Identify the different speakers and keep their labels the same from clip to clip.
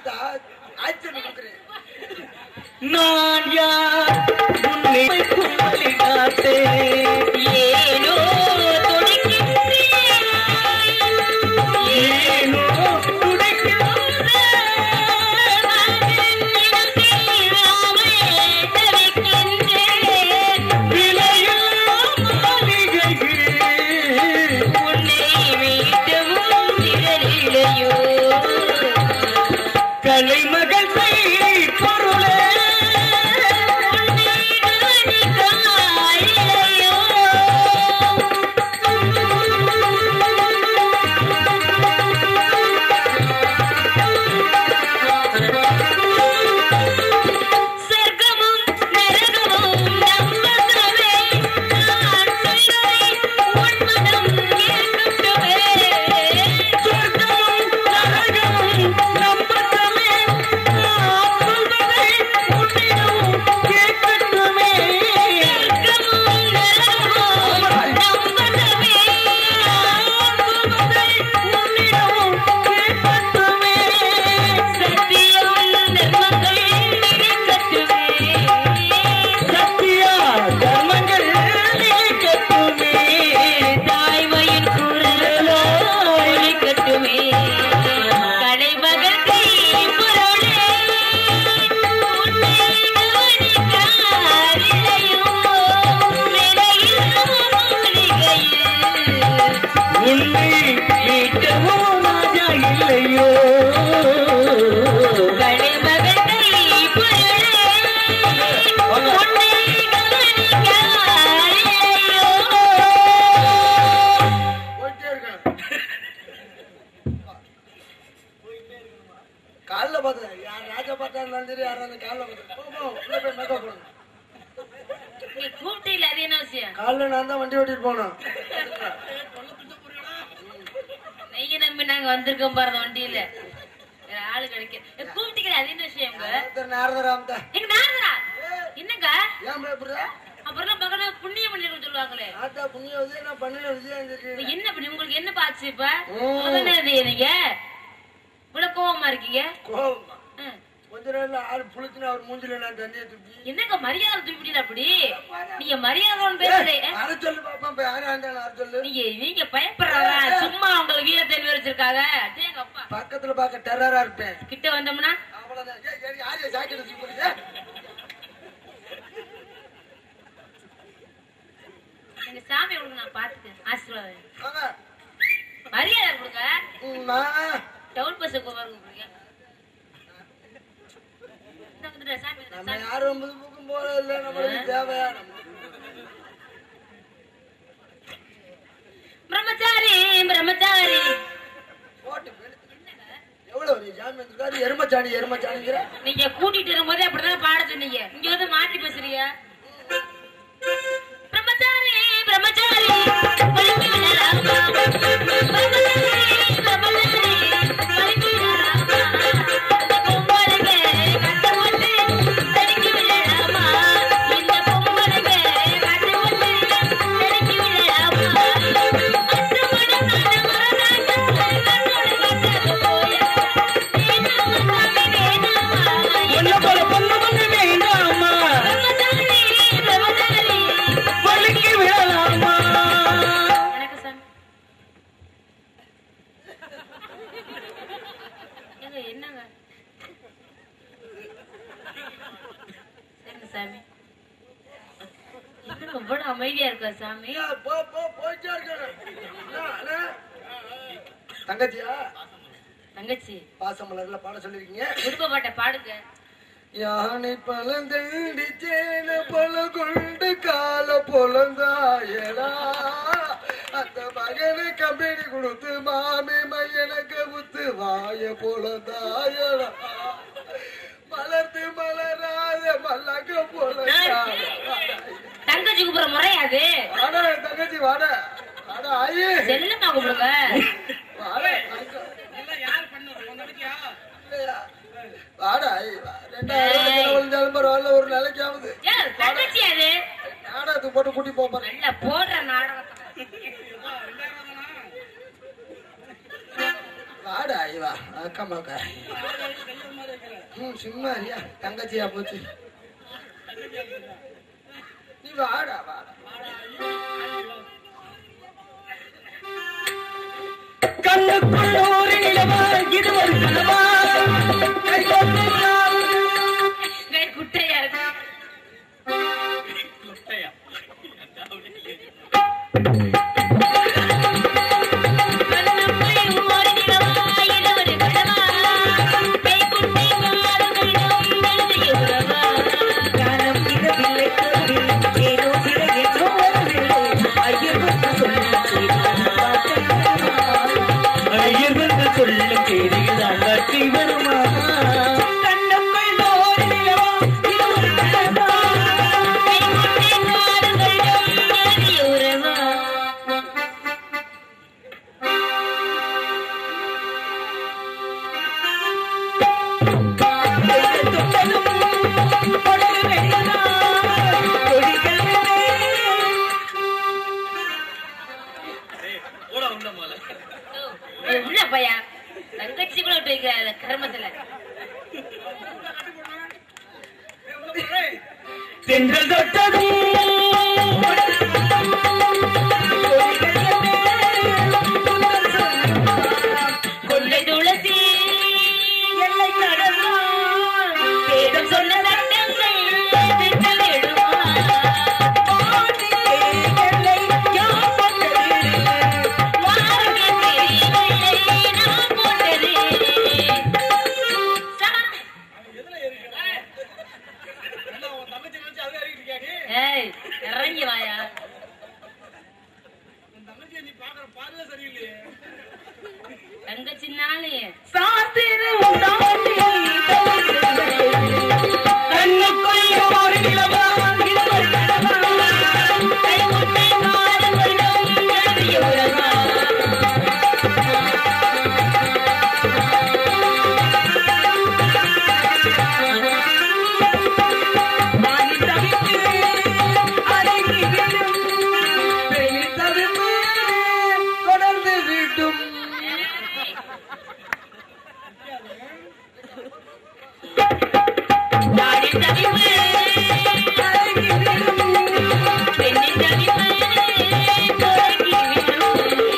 Speaker 1: ஆத்தா ஆச்சரிய கொடுக்குறேன்
Speaker 2: நான் யார் உன்னை வழிகாட்டே
Speaker 3: ஏனோ துடிக்கின்றேன்.
Speaker 2: ஏனோ துடிக்கின்ற
Speaker 3: மனதில் தெரியாமல் தவிக்கின்றேன்.
Speaker 2: விலையில்லா மாளிகையில்
Speaker 3: உன்னை மீட்டவும் திரளிலையோ
Speaker 2: கலைமகள் செய் பொருளே
Speaker 3: உன்னை கவனிக்காயிலையோ சொர்க்கமும் நரகமும் நம்பகமே நான் சொல்வதை உன்மனம் கேட்கட்டுமே
Speaker 2: சொர்க்கமும் நரகமும் நம்பகமே நான் சொல்வதை உன்னிடம் கேட்கட்டுமே
Speaker 3: சொர்க்கமும் நரகமும் நம்பகமே நான் சொல்வதை
Speaker 2: உன்னிடம் கேட்கட்டுமே
Speaker 3: சத்தியம் தர்மங்கள் நிலைக்கட்டுமே
Speaker 2: சத்தியா தர்மங்கள் நிலைக்கட்டுமே
Speaker 3: தாய்மையின் குரலோ ஒலிக்கட்டுமே கடைமகள் கை பொருளே உன்னை கவனிக்காரில்லையோ நிலையில்லா மூலிகையில்
Speaker 2: உன்னை மீட்டவோ ராஜா இல்லையோ
Speaker 3: கடைமகள் கை பொருளே உன்னை கவனிக்காரில்லையோ
Speaker 1: போயிட்டே இருக்கேன் காலைல பார்த்தேன் யார் ராஜா பார்த்தா இருந்தாலும் சரி யாரா இருந்தாலும் காலைல பார்த்தேன் போ, போ, உள்ள போய் மேக்கப் போடுங்க
Speaker 3: நீ கூப்பிட்டீல அது என்ன விஷயம்
Speaker 1: காலைல நான் தான் வண்டி ஓட்டிட்டு போனேன்
Speaker 3: நீங்க நம்பி நாங்க வந்திருக்கோம் பாருங்க வண்டியில வேற ஆளு கிடைக்க ஏ, கூப்பிட்டீங்களே அது என்ன விஷயம்
Speaker 1: நேரதராமதா
Speaker 3: எங்க நாரதரா என்னங்க
Speaker 1: ஏன் எப்படி
Speaker 3: அப்புறம் பக்கம் புண்ணியம் பண்ணி சொல்லுவாங்களே
Speaker 1: ஆத்தா புண்ணிய விஜய் நான் பண்ணின விஜயம்
Speaker 3: இப்ப
Speaker 1: தெரியும்
Speaker 3: என்ன பண்ணி உங்களுக்கு என்ன பாச்சு இப்ப
Speaker 1: ம்.
Speaker 3: முதல்ல என்ன நீங்க இவ்வளவு கோவமா இருக்கீங்க
Speaker 1: கோவம்
Speaker 3: ம்.
Speaker 1: கொஞ்ச நேரத்துல ஆள் புளிச்சுன்னு அவர் மூஞ்சில நான் தண்ணியை துப்பி
Speaker 3: என்னங்க மரியாதை தூக்கிட்டீங்க அப்படி நீங்க மரியாதை பேசுறே
Speaker 1: அர சொல்லு பாப்பா இப்ப யாரா இருந்தாலும் அர சொல்லு
Speaker 3: நீங்க நீங்க பயப்படுறவா சும்மா உங்களுக்கு வீரத்தை வச்சிருக்காங்க அடேங்க அப்பா
Speaker 1: பக்கத்துல பார்க்க டெரரா இருப்பேன்
Speaker 3: கிட்ட வந்தோம்னா
Speaker 1: அவ்வளவுதான் ஏய், ஏய், யாரையா ஜாக்கெட் தூக்கி போடுங்க
Speaker 3: எங்க சாமி கொடுங்க நான் பாத்துக்கேன் ஆசீர்வாதம்
Speaker 1: வாங்க.
Speaker 3: மரியாதை கொடுங்க
Speaker 1: ம், நான்
Speaker 3: டவுன் பஸ் பாருங்க கொடுங்க இந்த வந்துடுறா, சாமி வந்துடுறா,
Speaker 1: நம்ம
Speaker 3: சாமி.
Speaker 1: யாரும் ஒன்பது பக்கம் போறது இல்ல நம்மளுக்கு தேவையா
Speaker 3: பிரம்மச்சாரி பிரம்மச்சாரி
Speaker 1: போட்டு எவ்வளவு ஒரு ஜாமி வந்திருக்காரு எருமச்சாணி எருமச்சாணிங்கிற
Speaker 3: நீங்க கூட்டிட்டு வரும்போதே அப்படிதான் பாட சொன்னீங்க இங்க வந்து மாத்தி பேசுறீங்க பிரம்மச்சாரி பிரம்மச்சாரி வலிக்கு விழலாமா? பிரம்மச்சாரி, பிரம்மச்சாரி, வலிக்கு விழலாமா? இந்த பொம்பளைங்க கட்ட போட்டு தடுக்கி விழலாமா? இந்த பொம்பளைங்க கட்ட போட்டு தடுக்கி விழலாமா? அத்தமட நாட மரநாட்ட கண்ணோட கட்டது போய வேணாமா சாமி வேணாமா
Speaker 2: என்ன போல பொண்ணு பொண்ணு வேண்டாமா
Speaker 3: பிரம்மச்சாரி பிரம்மச்சாரி
Speaker 2: வலிக்கு விழலாமா
Speaker 3: வணக்கம் சாமி ஏங்க, என்னங்க சரிங்க சாமி என்னங்க இவ்வளவு அமைதியா இருக்கா சாமி
Speaker 1: ஏய், போ போ போயிட்டே இருக்கணும் அண்ணா, அண்ணா. தங்கச்சியா
Speaker 3: தங்கச்சி
Speaker 1: பாசமலர்ல பாட சொல்லிருக்கீங்க
Speaker 3: விருப்ப பாட்டை பாடுங்க
Speaker 1: யானை பழந்தண்டி சேன பல கொண்டு கால பொழந்தாயடா அந்த மகனை கம்பெனி கொடுத்து மாமி மையனை கவுத்து வாய பொழந்தாயடா மலர்ந்து மலராத மல்லக பொழந்தாய
Speaker 3: தங்கச்சி கூப்பிடுற முறையாது
Speaker 1: வாடா என் தங்கச்சி வாட வாடா ஆயி
Speaker 3: செல்லமா கூப்பிடுங்க
Speaker 1: வாட இல்லையா? வாடா ஆயி வா. ரெண்டாயிரம் செலவழிஞ்சாலும் பரவாயில்ல ஒரு நாளைக்கு ஆகுது
Speaker 3: ஏன், தங்கச்சி அது
Speaker 1: நாடகத்துக்கு போட்டு கூட்டி போறேன்
Speaker 3: நல்லா போடுற நாடகத்தை
Speaker 1: வாடா இவா அக்கா மாக்கா ம் சும்மா இல்லையா தங்கச்சியா போச்சு நீ வாடா வாடா
Speaker 2: கண்ணுக்குள்ள ஒரு நிலவா இது ஒரு கனவா கை கொட்டுகிறாள்.
Speaker 3: வேற குட்டையா இருக்கு கண்ணம்மை ஓடி நிலவா, இது ஒரு கனவா. கைக்குட்டை காதுகளிடம் எழுதிய உறவா.
Speaker 4: காலம் இடவில்லை கருவில் ஏதோ விட ஏதோ வரவில்லை ஐயருக்கு சொல்லும் செய்தி
Speaker 2: ஐயர் வந்து சொல்லும் செய்திதான் கட்டி வருமா கண்ணம்மை ஓடி நிலவா இது ஒரு கனவா
Speaker 3: கைக்குட்டை காதுகளிடம் எழுதிய உறவா. ஏய், உள்ள பையா தங்கச்சி கூட விட்டு வைக்கிற கர்மத்துல
Speaker 2: சென்றல் தொட்டதும்
Speaker 3: கொள்ளை துளசி எல்லை கடந்தான் வேதம் சொன்ன சட்டங்கள் திட்டமிடுமா வாருங்கள் தெரியவில்லை நான் போட்டது ஏய் இறங்கி வாயா தங்கச்சின்னாலே
Speaker 2: கண்ணுக்குள்ள ஒரு நிலவா இது ஒரு கனவா
Speaker 3: கைமுட்டை காதுகளிடம் எழுதிய உறவா
Speaker 1: தொடர்ந்து வீட்டும்
Speaker 3: நாடின் தவிப்பு பெண்ணின் தவிப்பு தொடங்கிவிடும்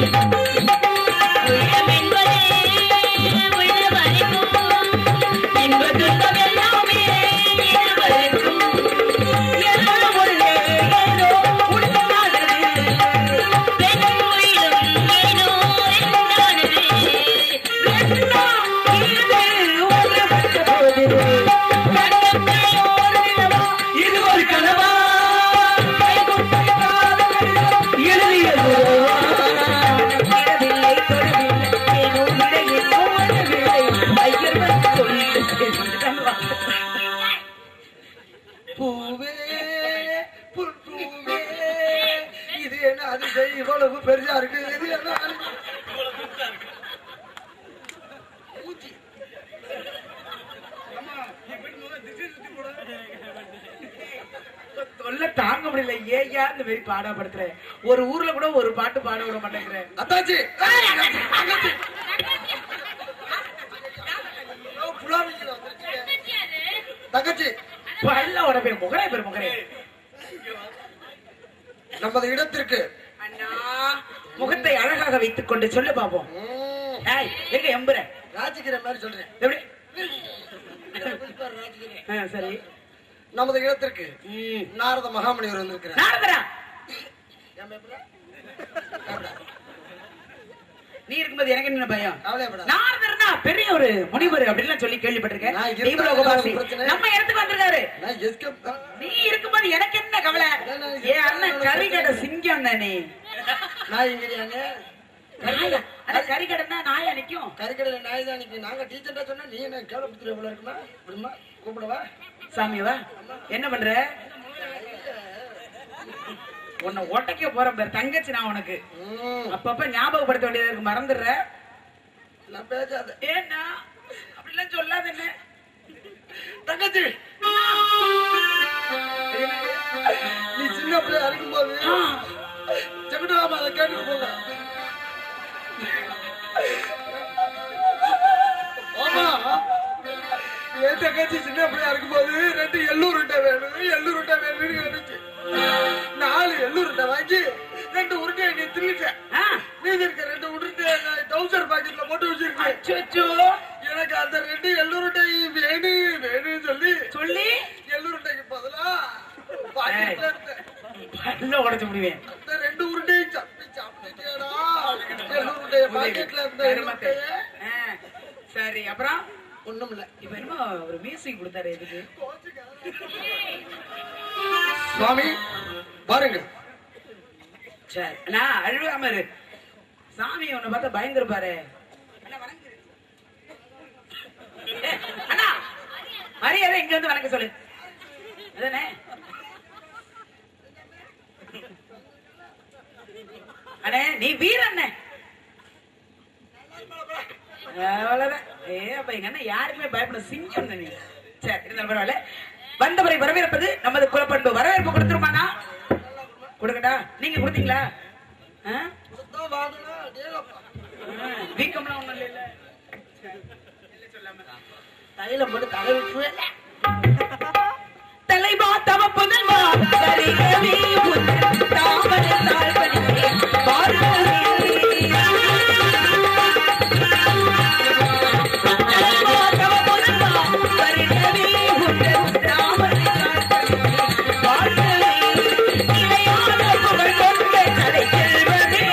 Speaker 3: உள்ளம் என்பதே உள்ள வரைக்கும் இன்ப துன்பம் எல்லாமே இருவருக்கும் எல்லாம் ஒன்றே ஏதோ உள்ளமானது பெண்ணும் உயிரும் ஏனோ ரெண்டானது எல்லாம் இது ஒன்றுபட்ட போது கண்ணங்கள் ஓர் நிலவா
Speaker 2: இது ஒரு கனவா எழுதியது
Speaker 1: பூவே புல் பூவே இது என்ன அதிசயம் இவ்வளவு பெரியா இருக்கு இது என்ன அதிசயம்? ஊத்தி.
Speaker 4: தொல்லை தாங்க முடியல ஏயா இந்த மாதிரி பாடப்படுத்துற ஒரு ஊர்ல கூட ஒரு பாட்டு பாட விட மாட்டேங்கிற
Speaker 1: அத்தாச்சி ஏய், தங்கச்சி. ஐயோ, புலாவிங்க வந்துருச்சு. தங்கச்சி
Speaker 4: பல்ல உடம்பே முகரே பேர் முகரே
Speaker 1: நமது இடத்திற்கு
Speaker 4: அண்ணா முகத்தை அழகாக வைத்துக் கொண்டு சொல்லு பாப்போம்
Speaker 1: ம்,
Speaker 4: ஏய், எங்க எம்புற
Speaker 1: ராஜிக்கிற மாதிரி சொல்றேன்
Speaker 4: எப்படி
Speaker 1: ராஜிக்கிறேன்.
Speaker 4: ஆ, சரி
Speaker 1: நமது இடத்திற்கு
Speaker 4: ம்.
Speaker 1: நாரத மகாமணிவர் வந்திருக்கிறார்
Speaker 4: நாரதரா
Speaker 1: ஏன் பயப்படுற? பயப்படாத.
Speaker 4: நீ இருக்கும்போது எனக்கு என்ன பயம்
Speaker 1: கவலைப்படாத.
Speaker 4: நாரதர்னா பெரிய ஒரு முனிவர் அப்படின்னு சொல்லி கேள்விப்பட்டிருக்கேன்
Speaker 1: நான் இருந்தா
Speaker 4: தீபலோகவாசி.
Speaker 1: என்ன பிரச்சனை?
Speaker 4: நம்ம இடத்துக்கு வந்திருக்காரு
Speaker 1: நான் escape தான்.
Speaker 4: நீ இருக்கும்போது எனக்கு என்ன கவலை என் அண்ணன் கறிக்கடை சிங்கம் தானே
Speaker 1: நாய் எங்கடியாங்க?
Speaker 4: நாயா? அட கறிக்கடைன்னா நாயா நிக்கும்
Speaker 1: கறிக்கடையில நாய் தான் நிக்குது. நாங்க டீச்சர்ட்டா சொன்னா நீ என்ன கேவலப்படுத்துற போல இருக்குமா? விடுமா? கூப்பிடவா?
Speaker 4: சாமியவா என்ன பண்ற உன்னை ஒட்டைக்க போறேன் பேர் தங்கச்சி நான் உனக்கு
Speaker 1: ம்,
Speaker 4: அப்பப்ப ஞாபகப்படுத்த வேண்டியதா இருக்கு மறந்துடுற
Speaker 1: நான் பேசாத.
Speaker 4: ஏன்னா அப்படிலாம் சொல்லாத என்ன
Speaker 1: தங்கச்சி நீ சின்ன பிள்ளையா இருக்கும்போது செங்கடராம அதை கேட்டுட்டு போங்க தங்கச்சி சின்ன பிள்ளையா இருக்கும்போது ரெண்டு எள்ளூருட்டை வேணும் எள்ளூருட்டை வேணும்னு கேட்டுச்சு நாலு எள்ளூருட்டை வாங்கி ரெண்டு உருட்டையை நீ தின்னுட்டேன்
Speaker 4: ஆ,
Speaker 1: மீதி இருக்க ரெண்டு உருட்டை டவுசர் பாக்கெட்ல போட்டு வச்சிருக்கேன்
Speaker 4: அச்சச்சோ.
Speaker 1: எனக்கு அந்த ரெண்டு எள்ளூருட்டை வேணும் வேணும்னு சொல்லி
Speaker 4: சொல்லி
Speaker 1: எள்ளூருட்டைக்கு பதிலா பாக்கெட்ல இருந்த
Speaker 4: பல்ல உடைச்சு முடிவேன்
Speaker 1: அந்த ரெண்டு உருண்டையும் சப்பி சாப்பிட்டுட்டேடா எள்ளூருட்டைய பாக்கெட்ல இருந்த எள்ளூருட்டைய
Speaker 4: ஆ, சரி அப்புறம்
Speaker 1: ஒண்ணும் இல்ல
Speaker 4: இப்ப என்னமோ ஒரு மியூசிக் கொடுத்தாரு எதுக்கு
Speaker 1: சுவாமி பாருங்க
Speaker 4: சரி நான் அழுகாம இரு சாமி உன்னை பார்த்தா பயந்துருப்பாரு அண்ணா, வணங்குறேன். ஏ, அண்ணா மரியாதை இங்க வந்து வணக்கம் சொல்லு அதானே அண்ணே நீ வீரண்ணே அவ்வளவுதான் ஏ அப்ப எங்க அண்ணன் யாருக்குமே பயப்பட சிங்கம் நீ சரி இருந்தாலும் பரவாயில்ல வந்தவரை வரவேற்பது நமது குலப்பண்பு வரவேற்பு கொடுத்துருமாண்ணா கொடுக்கட்டா நீங்க கொடுத்தீங்களா ஆ?
Speaker 1: கொடுத்தா வாங்கினா டேலப்பா
Speaker 4: ஆ, வீக்கம்லாம் ஒண்ணும் இல்ல
Speaker 1: தைலம் போட்டு தலை விட்டுருவேன்
Speaker 4: தலைவா தவ புதல்வா சரிகவி புத்தன் தாமரை தாழ்வடியே பார்வதி தலைவா தவ புதல்வா சரிகவி புத்தன் தாமரை தாழ்வடியே பார்வதி இணையான புகழ் கொண்ட கலை செல்வதே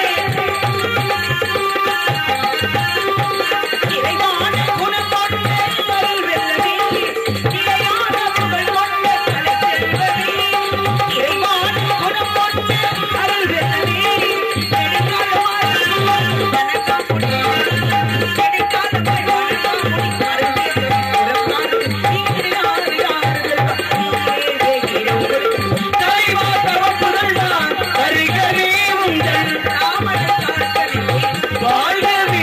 Speaker 4: இறைவான குணம் கொண்ட அருள் வெல்லவே இறையான புகழ் கொண்ட கலை செல்வமே இறைவான குணம் கொண்ட அருள் வெல்லவே நெடுங்காலமாய் வணக்கம் முடியாது நெடுங்காலமாய் வணக்கம் முடியாது தலைவா தவ புதல்வான் கரிகரே உங்கள் ராமன் வாழ்கவே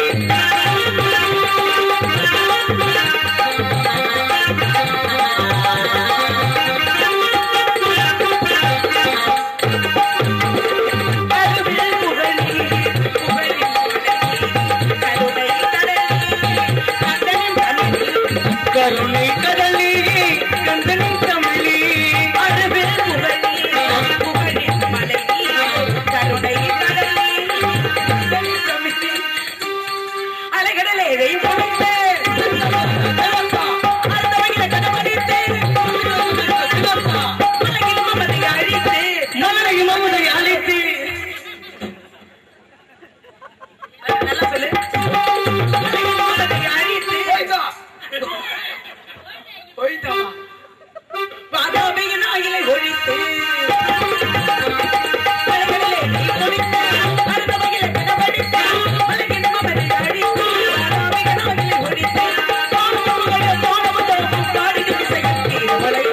Speaker 4: கருவில் புகழி, புகழி கருணை கடலி, கந்தனின் தமிழி. கருணை கடலி கந்தனின் தமிழி அருவில் புகழி, புகழி மலை கருணை கடலி கந்தனின் தமிழி. அலைகடலே இதையும் கொடுத்து அடுத்த வகையில கடமடித்து உலகில் மமதை அழித்து உலகில் மமதை அழித்து நல்லா சொல்லு உலகில் மமதை அழித்து போய்தாமா பாதாமியின் ஆயிலை ஒழித்து அலைகடலே நீ கொடுத்து அடுத்த வகையில கடமடித்து உலகில் மமதை அழித்து பாதாமியின் ஆயிலை ஒழித்து தானமுடைய தானமுதல் தாடிக்கு திசையில் தீரமலை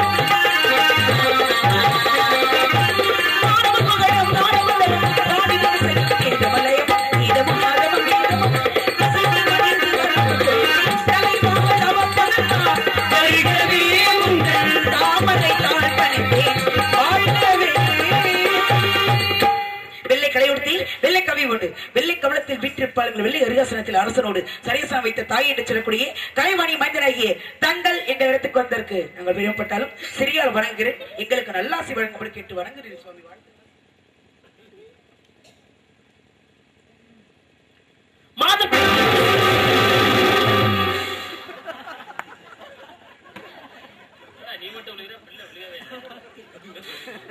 Speaker 4: வெள்ளை கலையுடுத்தி வெள்ளை கவி உண்டு வெள்ளை கவலத்தில் வீற்றிருப்பாளர்கள் வெள்ளை அருகாசனத்தில் அரசனோடு சரியசம் வைத்த தாய் என்று சொல்லக்கூடிய கலைவாணி மைந்தனாகிய தங்கள் என்ற இடத்துக்கு வந்ததற்கு நாங்கள் விரும்பப்பட்டாலும் சிறியால் வணங்குகிறேன் எங்களுக்கு நல்லாசி வழங்கும்படி கேட்டு வணங்குகிறேன் சுவாமி வாழ்த்து. மாதப்பெண்
Speaker 2: நீ மட்டும் விழுகிற பிள்ளை விழுகவே இல்லை.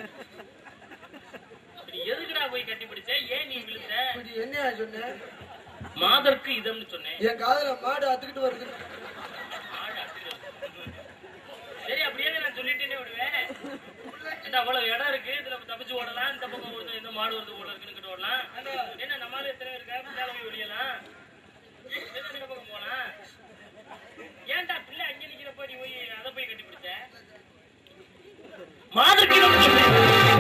Speaker 2: நீ எதுக்குடா போய் கட்டி பிடிச்ச ஏன் நீ விழுந்த
Speaker 1: இப்படி என்னையா சொன்ன
Speaker 2: மாதர்க்கு இதம்னு சொன்னேன்
Speaker 1: என் காதுல மாடு அத்துக்கிட்டு வருது
Speaker 2: ஆடு அடிக்கிறது. சரி அப்படியே நான் சொல்லிட்டேனே விடுவேன் என்ன அவ்வளவு இடம் இருக்கு இதுல தப்பிச்சு ஓடலாம் இந்த பக்கம் ஓடுது இந்த மாடு வருது ஓட இருக்குன்னு ஓடலாம் என்ன நம்மளால எத்தனை இருக்கா பிள்ளையால போய் வெளியலாம் என்ன இந்த பக்கம் போலாம் ஏன்டா பிள்ளை அங்க நிக்கிறப்ப நீ போய் அதை போய் கட்டி பிடிச்ச மாதர்க்கு இதம்னு சொன்னேன்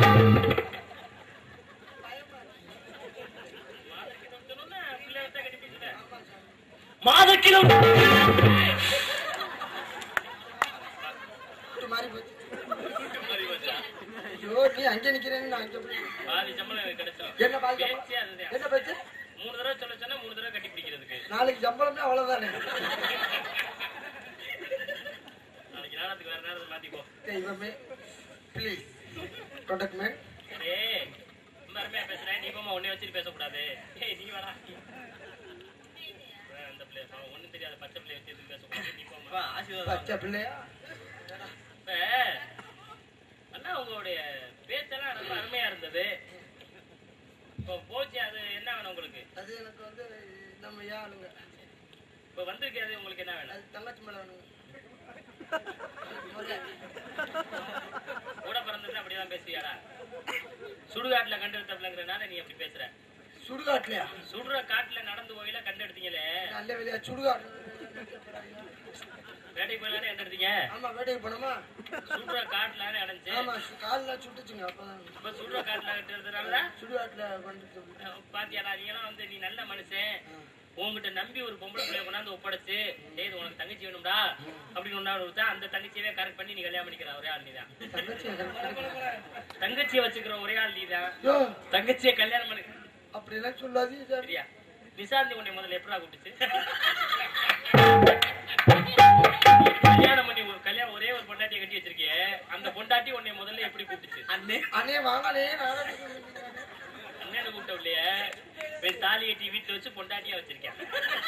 Speaker 2: மாதர்க்கு இதம்னு சொன்னோன்னா பிள்ளை வச்சா கட்டி பிடிச்சிட்டேன் மாதக்கிலம்
Speaker 1: கூட்டு மாறி போச்சு ஐயோ நீ அங்க நிக்கிறேன்னு நான் அங்க போய்
Speaker 2: பாதி சம்பளம் எனக்கு கிடைச்சிடும்
Speaker 1: என்ன பாதி சம்பளம்?
Speaker 2: பேச்சே அதுதான்
Speaker 1: என்ன பேச்சு
Speaker 2: மூணு தடவை சொல்ல சொன்னா மூணு தடவை கட்டி பிடிக்கிறதுக்கு
Speaker 1: நாளைக்கு சம்பளமே அவ்வளவுதானே தெய்வமே ப்ளீஸ் ப்ரொடக்ட் மேன்
Speaker 2: ஏய், ரொம்ப அருமையா பேசுறேன் நீ போமா உன்னை வச்சுட்டு பேசக்கூடாது ஏய் நீ வாடா அஹ் அந்த பிள்ளை பாவம், ஒண்ணும் தெரியாத பச்சை பிள்ளைய வச்சு எதுவும் பேசக்கூடாது நீ போமா
Speaker 1: பச்சை பிள்ளையா
Speaker 2: இப்ப அண்ணா உங்களுடைய பேச்செல்லாம் ரொம்ப அருமையா இருந்தது இப்போ போச்சு அது என்ன வேணும் உங்களுக்கு
Speaker 1: அது எனக்கு வந்து நம்ம ஏன் ஆளுங்க
Speaker 2: இப்போ வந்திருக்கு அது உங்களுக்கு என்ன வேணும்
Speaker 1: அது தங்கச்சி மேல வேணுங்க
Speaker 2: கூட பிறந்தது அப்படிதான் பேசுறியாடா சுடுகாட்டுல கண்டெடுத்தப்பலங்கிறனால நீ அப்படி பேசுற
Speaker 1: சுடுகாட்டுலையா
Speaker 2: சுடுற காட்டுல நடந்து போயில கண்டெடுத்தீங்களே
Speaker 1: நல்ல வெளியா சுடுகாடு
Speaker 2: வேட்டைக்கு போயிலானே கண்டெடுத்தீங்க
Speaker 1: ஆமா வேட்டைக்கு போனோமா
Speaker 2: சுடுற காட்டுல அடைஞ்சு
Speaker 1: ஆமா சு- கால்லாம் சுட்டுச்சுங்க அப்பதான்
Speaker 2: இப்ப சுடுற காட்டுல கண்டெடுத்ததுனால
Speaker 1: சுடுகாட்டுல வந்துட்டு
Speaker 2: பாத்தியாடா நீங்களாம் வந்து நீ நல்ல மனுஷன் உன்கிட்ட நம்பி ஒரு பொம்பளை பிள்ளைய கொண்டாந்து ஒப்படைச்சு டேய் இது உனக்கு தங்கச்சி வேணும்டா அப்படின்னு ஒன்னா கொடுத்தா அந்த தங்கச்சியவே கரெக்ட் பண்ணி நீ கல்யாணம் பண்ணிக்கிற ஒரே ஆள் நீதான்
Speaker 1: தங்கச்சி
Speaker 2: தங்கச்சியை வச்சுக்கிற ஒரே ஆள் நீதான்
Speaker 1: யோ
Speaker 2: தங்கச்சியை கல்யாணம் பண்ணி
Speaker 1: அப்படிலாம் சொல்லாதீங்க சார்
Speaker 2: சரியா நிசாந்தி உன்னை முதல்ல எப்படா கூப்பிட்டுச்சு கல்யாணம் பண்ணி ஒரு கல்யாணம் ஒரே ஒரு பொண்டாட்டியை கட்டி வச்சிருக்கியே அந்த பொண்டாட்டி உன்னை முதல்ல எப்படி கூப்பிட்டுச்சு
Speaker 1: அண்ணே அண்ணே வாங்கண்ணே நானும்
Speaker 2: அண்ணனை கூப்பிட்ட இல்லையே போய் தாலி கட்டி வீட்டுல வச்சு பொண்டாட்டியா வச்சிருக்கேன்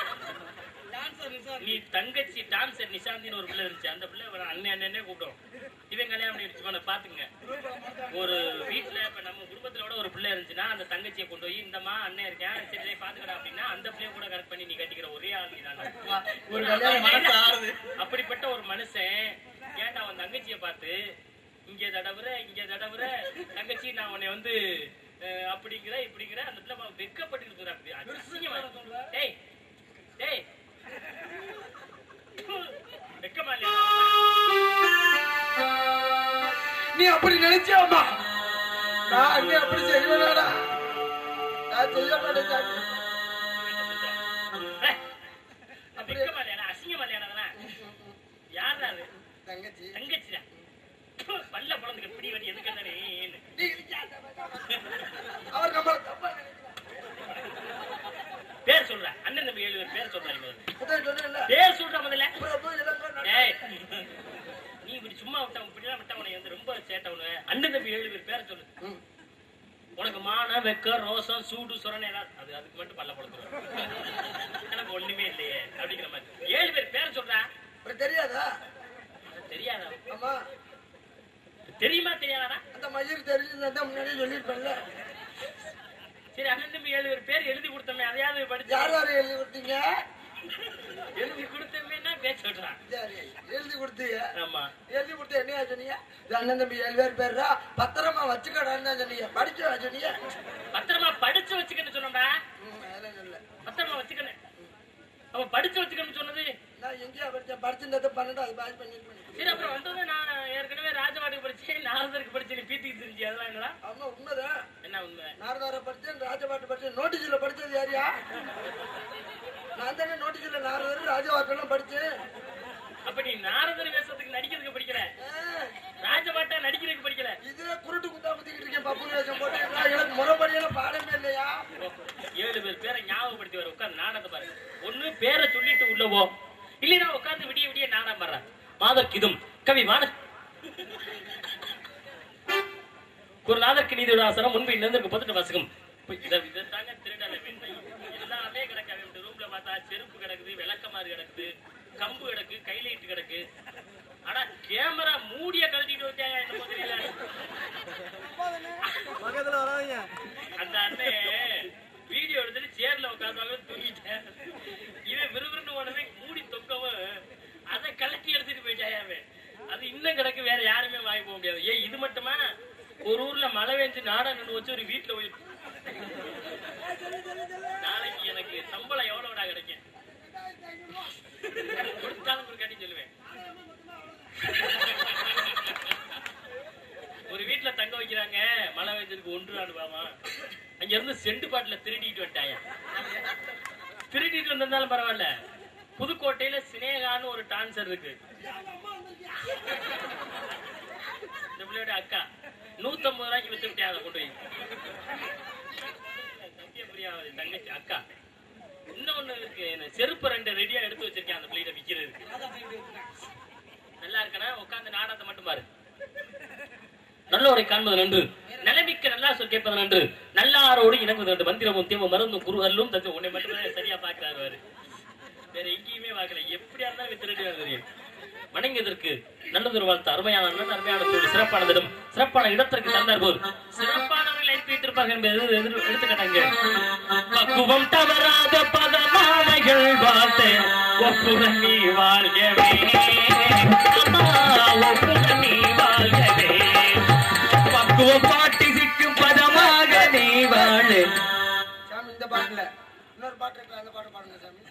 Speaker 2: நீ தங்கச்சி டான்சர் நிசாந்தின்னு ஒரு பிள்ளை இருந்துச்சு அந்த பிள்ளை இவன் அண்ணன் அண்ணனே கூப்பிடும் இவன் கல்யாணம் பண்ணி வச்சுக்கோன பாத்துங்க ஒரு வீட்டுல இப்ப நம்ம குடும்பத்திலோட ஒரு பிள்ளை இருந்துச்சுன்னா அந்த தங்கச்சியை கொண்டு போய் இந்தம்மா அண்ணன் இருக்கேன் சரி சரி பாத்துக்கடா அப்படின்னா அந்த பிள்ளைய கூட கரெக்ட் பண்ணி நீ கட்டிக்கிற ஒரே ஆள் நீ
Speaker 1: ஒரு கல்யாணம் மனசு ஆறுது
Speaker 2: அப்படிப்பட்ட ஒரு மனுஷன் ஏன்டா அவன் தங்கச்சியை பார்த்து இங்க தடவுற இங்க தடவுற தங்கச்சி நான் உன்னை வந்து அஹ், அப்படிங்கிற இப்படிங்கிற அந்த பிள்ளை பாவம் வெட்கப்பட்டு இருக்கிற அப்படி அது அசிங்கமா இருக்கு. டேய் டேய் வெக்கமா இல்லையா
Speaker 1: நீ அப்படி நினைச்சியாமா நான் அண்ணே அப்படி செய்வேனாடா நான் செய்ய மாட்டேன் சாமி.
Speaker 2: ஏய், வெக்கமா இல்லையாடா அசிங்கமா இல்லையாடா அதெல்லாம் யாரா அது
Speaker 1: தங்கச்சி
Speaker 2: தங்கச்சிடா பல்ல பிறந்துக்க பிடி வட்டி எதுக்கு என்ன
Speaker 1: நீ இருக்காத. அவர் நம்மள தப்பா நினைக்கிறார்.
Speaker 2: பேர் சொல்ற அண்ணன் தம்பி ஏழு பேர் பேர் சொல்றாரு முதல்ல
Speaker 1: அதான் சொன்னேன்ல.
Speaker 2: பேர் சொல்ற முதல்ல
Speaker 1: அப்புறம் போய் எல்லாம் சொன்னா-
Speaker 2: ஏய், நீ இப்படி சும்மா விட்ட இப்படிலாம் விட்ட உனக்கு வந்து ரொம்ப சேட்டவனு அண்ணன் தம்பி ஏழு பேர் பேரை சொல்லு
Speaker 1: ம்.
Speaker 2: உனக்கு மான வெக்க ரோசம் சூடு சுரணை எல்லாம் அது அதுக்கு மட்டும் பல்ல படுத்துரும் எனக்கு ஒண்ணுமே இல்லையே அப்படிங்கிற மாதிரி ஏழு பேர் பேரை சொல்றா
Speaker 1: அப்புறம் தெரியாதா
Speaker 2: தெரியாதா
Speaker 1: ஆமா
Speaker 2: தெரியுமா தெரியாதா
Speaker 1: அந்த மயிர் தெரிஞ்சதான் முன்னாடியே சொல்லியிருப்பேன்ல
Speaker 2: சரி அண்ணன் தம்பி ஏழு பேர் பேர் எழுதி கொடுத்தோமே அதையாவது படிச்சு
Speaker 1: யார் யார் எழுதி கொடுத்தீங்க
Speaker 2: எழுதி கொடுத்தோமேன்னா பேர் சொல்றான்
Speaker 1: சரி எழுதி கொடுத்தீங்க
Speaker 2: ஆமா
Speaker 1: எழுதி கொடுத்து என்னையா சொன்னீங்க இது அண்ணன் தம்பி ஏழு பேர் பேர்ரா பத்திரமா வச்சுக்கடான்னு தான் சொன்னீங்க படிச்சு சொன்னீங்க
Speaker 2: பத்திரமா படிச்சு வச்சுக்கன்னு சொன்னோம்டா
Speaker 1: ம், அதெல்லாம் சொல்ல
Speaker 2: பத்திரமா வச்சுக்கணும் அவன் படிச்சு வச்சுக்கணும்னு சொன்னது
Speaker 1: நான் எங்கேயா படிச்சேன் படிச்சிருந்தது பன்னெண்டாவது பாஸ் பண்ணிருப்பேன்
Speaker 2: சரி அப்புறம் வந்தது நான் ஏற்கனவே ராஜபாட்டுக்கு படிச்சேன் நாரதருக்கு படிச்சு நீ பீத்திக்கு தெரிஞ்சு அதெல்லாம் என்னடா
Speaker 1: ஆமா உண்மைதான்
Speaker 2: என்ன உண்மை
Speaker 1: நாரதார படிச்சேன் ராஜபாட்டு படிச்சேன் நோட்டீஸ்ல படிச்சது யாரியா நான் தானே நோட்டீஸ்ல நாரதர் ராஜபாட்டெல்லாம் படிச்சேன்
Speaker 2: அப்ப நீ நாரதர் வேஷத்துக்கு நடிக்கிறதுக்கு படிக்கல
Speaker 1: ஆ,
Speaker 2: ராஜபாட்டா நடிக்கிறதுக்கு படிக்கல
Speaker 1: இதுல குருட்டு குத்தா குத்திக்கிட்டு இருக்கேன் பப்பு வேஷம் போட்டு நான் எனக்கு முறைப்படியெல்லாம் பாடமே இல்லையா
Speaker 2: ஏழு பேர் பேரை ஞாபகப்படுத்தி வர உட்கார்ந்து நாடகத்தை பாரு ஒண்ணு பேரை சொல்லிட்டு உள்ள போ இல்லைன்னா உட்கார்ந்து விடிய விடிய நாடகம் பாடுற மாதர் கிதும் கவி வான குருநாதற்கு நீதிவாசனம் முன்பு இன்னொருக்கு பத்துட்டு வாசகம் இதை இதைத்தாங்க திருடல வெண்ணெய் எல்லாமே கிடக்க அவன் ரூம்ல பார்த்தா செருப்பு கிடக்குது விளக்கமாறு கிடக்குது கம்பு கிடக்கு கைலைட்டு கிடக்கு ஆனா கேமரா மூடிய கழட்டிட்டு வச்சாங்க என்னமோ தெரியல அந்த அண்ணன் வீடியோ எடுத்துட்டு சேர்ல உட்காந்தாங்க தூங்கிட்டேன் இவன் விறுவிறுன்னு உடனே மூடி தொக்கவும் அதை கலட்டி எடுத்துட்டு போயிட்டாயா அவன் அது இன்னும் கிடக்கு வேற யாருமே வாங்கி போக முடியாது ஏய் இது மட்டுமா ஒரு ஊர்ல மழை பெஞ்சு நாடா நின்று வச்சு ஒரு வீட்டுல போய் நாளைக்கு எனக்கு சம்பளம் எவ்வளவுடா கிடைக்கும் கொடுத்தாலும் ஒரு காட்டி சொல்லுவேன் ஒரு வீட்டுல தங்க வைக்கிறாங்க மழை பெஞ்சதுக்கு ஒன்று அனுபவமா அங்க இருந்து செண்டு பாட்டுல திருடிட்டு வந்துட்டாங்க திருடிட்டு வந்திருந்தாலும் பரவாயில்ல புதுக்கோட்டையில சினேகான்னு ஒரு டான்சர் இருக்கு இந்த பிள்ளையோட அக்கா நூத்தம்பது ரூபாய்க்கு வித்து விட்டேன் அதை கொண்டு போய் சத்யபிரியா தங்கச்சி அக்கா இன்னொன்னு இருக்கு இந்த செருப்பு ரெண்டு ரெடியா எடுத்து வச்சிருக்கேன் அந்த பிள்ளைகிட்ட விக்கிறது நல்லா இருக்கனா உட்காந்து நாடகத்தை மட்டும் பாரு நல்லோரை காண்பது நன்று நிலைமிக்க நல்லா சொல் கேட்பது நன்று நல்லாரோடு இணங்குவது நன்று மந்திரமும் தேவ மருந்தும் குருகல்லும் தத்து உன்னை மட்டும்தான் சரியா பாக்குறாரு அவரு வேற எங்கேயுமே பார்க்கல எப்படியா இருந்தாலும் இவன் திருடி தெரியும் வணங்கியதற்கு நல்லதொரு வாழ்த்து அருமையான அண்ணன் அருமையான தோழி சிறப்பானதிடம் சிறப்பான இடத்திற்கு தந்தார் போல் சிறப்பானவர்கள் அனுப்பி வைத்திருப்பார்கள் என்பது எதிர் எடுத்துக்கிட்டாங்க பக்குவம் தவறாத பதமாலைகள் வாழ்த்து ஒப்புடன் நீ வாழ்கவே அம்மா, ஒப்புடன் நீ வாழ்கவே பக்குவ பாட்டி சிக்கும் பதமாக நீ வாழு
Speaker 1: சாமி இந்த பாட்டுல இன்னொரு பாட்டு இருக்கு அந்த பாட்டு பாடுங்க சாமி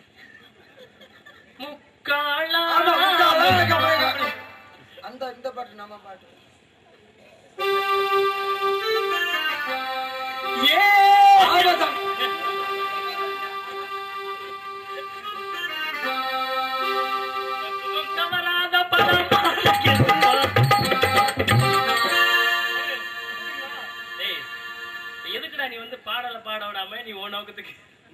Speaker 2: முக்காலா
Speaker 1: ஆமா, இந்த அழகா பாடுங்க. அந்த இந்த பாட்டு நம்ம பாட்டு
Speaker 2: ஏ
Speaker 1: ஆபதம்.
Speaker 2: பக்குவம் தவறாத பதமாலைகள் டேய், எதுக்குடா நீ வந்து பாடல பாட விடாம நீ உன் நோக்கத்துக்கு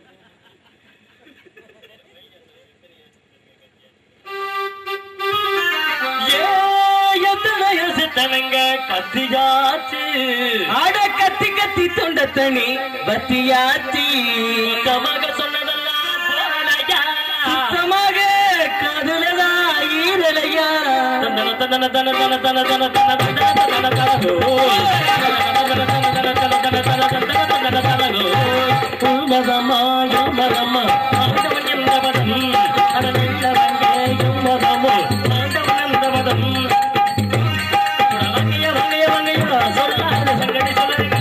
Speaker 2: ஏ, எத்தனை யோசித்தவங்க கத்தியாச்சு
Speaker 5: அட கத்தி கத்தி தொண்ட தனி பத்தியாச்சி
Speaker 2: சுத்தமாக சொன்னதெல்லாம் போலையா
Speaker 5: சுத்தமாக காதலதா ஈரலையா
Speaker 2: தந்தன தந்தன தன தன தன தன தன தன தன தன தன ஓ. உள்மதமா எம்மதமா ஆண்டவன் எந்த மதம் அட நல்லவங்க எம்மதமோ ஆண்டவன் எந்த மதம் வங்கைய வங்கைய வங்கையா சொல்லாத சங்கடி சொல்லுங்க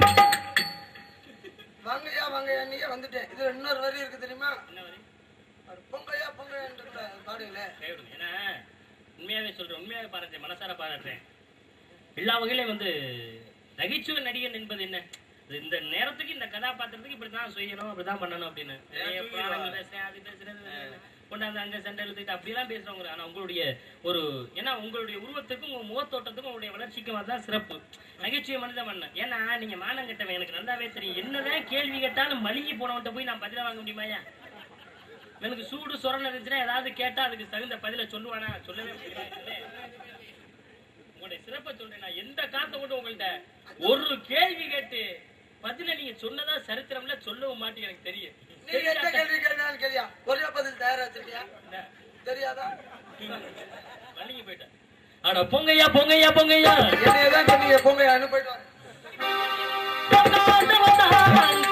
Speaker 1: வாங்கய்யா வாங்கய்யா நீங்க வந்துட்டேன் இதுல இன்னொரு வரி இருக்கு தெரியுமா அது பொங்கையா பொங்கையான்ற பாடுங்களே
Speaker 2: கைவிடுங்க. ஏன்னா உண்மையாவே சொல்றேன் உண்மையாவே பாராட்டுறேன் மனசார பாராட்டுறேன் எல்லா வகையிலும் வந்து நகைச்சுவை நடிகன் என்பது என்ன இது இந்த நேரத்துக்கு இந்த கதாபாத்திரத்துக்கு இப்படிதான் செய்யணும் அப்படிதான் பண்ணணும் அப்படின்னு நிறைய புராணங்கள் பேசுறேன் அது பேசுறேன் இது பேசுறேன். கொண்டாந்து அங்க சண்டை எழுதிட்டு அப்படிலாம் பேசுறவங்க ஆனா உங்களுடைய ஒரு ஏன்னா உங்களுடைய உருவத்துக்கும் உங்க முகத்தோட்டத்துக்கும் உங்களுடைய வளர்ச்சிக்கும் தான் சிறப்பு நகைச்சுவை மனித மன்னன் ஏன்னா நீங்க மானம் கட்டவன் எனக்கு நல்லாவே தெரியும் என்னதான் கேள்வி கேட்டாலும் மழுங்கி போனவன்ட்ட போய் நான் பதில வாங்க முடியுமாயா எனக்கு சூடு சொரண இருந்துச்சுன்னா ஏதாவது கேட்டா அதுக்கு தகுந்த பதில சொல்லுவானா சொல்லவே முடியாது உங்களுடைய சிறப்பை சொல்றேன் நான் எந்த காத்த கொண்டு உங்கள்ட்ட ஒரு கேள்வி கேட்டு பதில நீங்க சொன்னதா சரித்திரம்ல சொல்லவும் மாட்டேங்க எனக்கு தெரியும்
Speaker 1: நீ எந்த கேள்வி கேட்டாலும் கேளியா ஒரே பதில் தயாரா வச்சிருக்கியா தெரியாதா
Speaker 2: மல்லிகை போயிட்டேன் அட பொங்கையா பொங்கையா பொங்கையா
Speaker 1: என்னையதான் சொன்னீங்க பொங்கையான்னு போயிட்டு வாங்க
Speaker 2: பொங்காத வந்தாய்